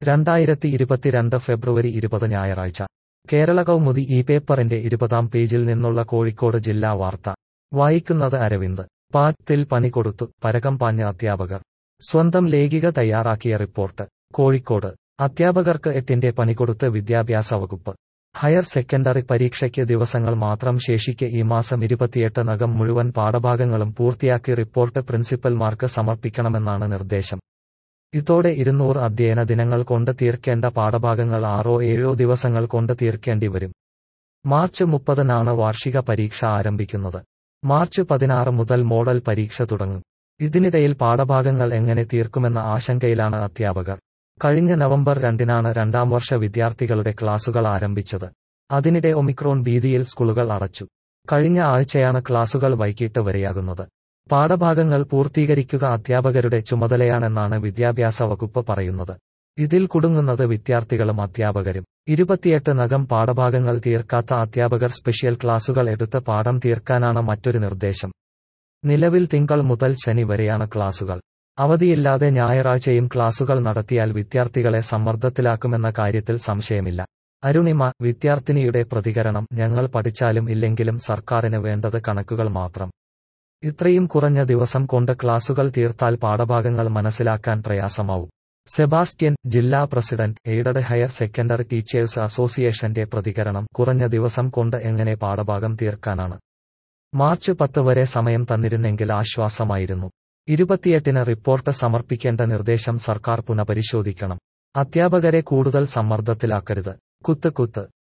രണ്ടായിരത്തി ഇരുപത്തിരണ്ട് ഫെബ്രുവരി ഇരുപത് ഞായറാഴ്ച കേരള കൗമുദി ഈ പേപ്പറിന്റെ ഇരുപതാം പേജിൽ നിന്നുള്ള കോഴിക്കോട് ജില്ലാ വാർത്ത വായിക്കുന്നത് അരവിന്ദ് പാഠത്തിൽ പണി കൊടുത്തു പരകം പാഞ്ഞ അധ്യാപകർ സ്വന്തം ലേഖിക തയ്യാറാക്കിയ റിപ്പോർട്ട് കോഴിക്കോട് അധ്യാപകർക്ക് എട്ടിന്റെ പണികൊടുത്ത് വിദ്യാഭ്യാസ വകുപ്പ് ഹയർ സെക്കൻഡറി പരീക്ഷയ്ക്ക് ദിവസങ്ങൾ മാത്രം ശേഷിക്കെ ഈ മാസം ഇരുപത്തിയെട്ട് നകം മുഴുവൻ പാഠഭാഗങ്ങളും പൂർത്തിയാക്കി റിപ്പോർട്ട് പ്രിൻസിപ്പൽമാർക്ക് സമർപ്പിക്കണമെന്നാണ് നിർദ്ദേശം ഇതോടെ ഇരുന്നൂറ് അധ്യയന ദിനങ്ങൾ കൊണ്ട് തീർക്കേണ്ട പാഠഭാഗങ്ങൾ ആറോ ഏഴോ ദിവസങ്ങൾ കൊണ്ട് തീർക്കേണ്ടി വരും മാർച്ച് മുപ്പതിനാണ് വാർഷിക പരീക്ഷ ആരംഭിക്കുന്നത് മാർച്ച് പതിനാറ് മുതൽ മോഡൽ പരീക്ഷ തുടങ്ങും ഇതിനിടയിൽ പാഠഭാഗങ്ങൾ എങ്ങനെ തീർക്കുമെന്ന ആശങ്കയിലാണ് അധ്യാപകർ കഴിഞ്ഞ നവംബർ രണ്ടിനാണ് രണ്ടാം വർഷ വിദ്യാർത്ഥികളുടെ ക്ലാസുകൾ ആരംഭിച്ചത് അതിനിടെ ഒമിക്രോൺ ഭീതിയിൽ സ്കൂളുകൾ അടച്ചു കഴിഞ്ഞ ആഴ്ചയാണ് ക്ലാസുകൾ വൈകിട്ട് വരെയാകുന്നത് പാഠഭാഗങ്ങൾ പൂർത്തീകരിക്കുക അധ്യാപകരുടെ ചുമതലയാണെന്നാണ് വിദ്യാഭ്യാസ വകുപ്പ് പറയുന്നത് ഇതിൽ കുടുങ്ങുന്നത് വിദ്യാർത്ഥികളും അധ്യാപകരും ഇരുപത്തിയെട്ട് നകം പാഠഭാഗങ്ങൾ തീർക്കാത്ത അധ്യാപകർ സ്പെഷ്യൽ ക്ലാസുകൾ എടുത്ത് പാഠം തീർക്കാനാണ് മറ്റൊരു നിർദ്ദേശം നിലവിൽ തിങ്കൾ മുതൽ ശനി വരെയാണ് ക്ലാസുകൾ അവധിയില്ലാതെ ഞായറാഴ്ചയും ക്ലാസുകൾ നടത്തിയാൽ വിദ്യാർത്ഥികളെ സമ്മർദ്ദത്തിലാക്കുമെന്ന കാര്യത്തിൽ സംശയമില്ല അരുണിമ വിദ്യാർത്ഥിനിയുടെ പ്രതികരണം ഞങ്ങൾ പഠിച്ചാലും ഇല്ലെങ്കിലും സർക്കാരിന് വേണ്ടത് കണക്കുകൾ മാത്രം ഇത്രയും കുറഞ്ഞ ദിവസം കൊണ്ട് ക്ലാസുകൾ തീർത്താൽ പാഠഭാഗങ്ങൾ മനസ്സിലാക്കാൻ പ്രയാസമാവും സെബാസ്റ്റ്യൻ ജില്ലാ president aided higher secondary teachers അസോസിയേഷന്റെ പ്രതികരണം കുറഞ്ഞ ദിവസം കൊണ്ട് എങ്ങനെ പാഠഭാഗം തീർക്കാനാണ് മാർച്ച് പത്ത് വരെ സമയം തന്നിരുന്നെങ്കിൽ ആശ്വാസമായിരുന്നു ഇരുപത്തിയെട്ടിന് റിപ്പോർട്ട് സമർപ്പിക്കേണ്ട നിർദ്ദേശം സർക്കാർ പുനഃപരിശോധിക്കണം അധ്യാപകരെ കൂടുതൽ സമ്മർദ്ദത്തിലാക്കരുത് കുത്ത് കുത്ത്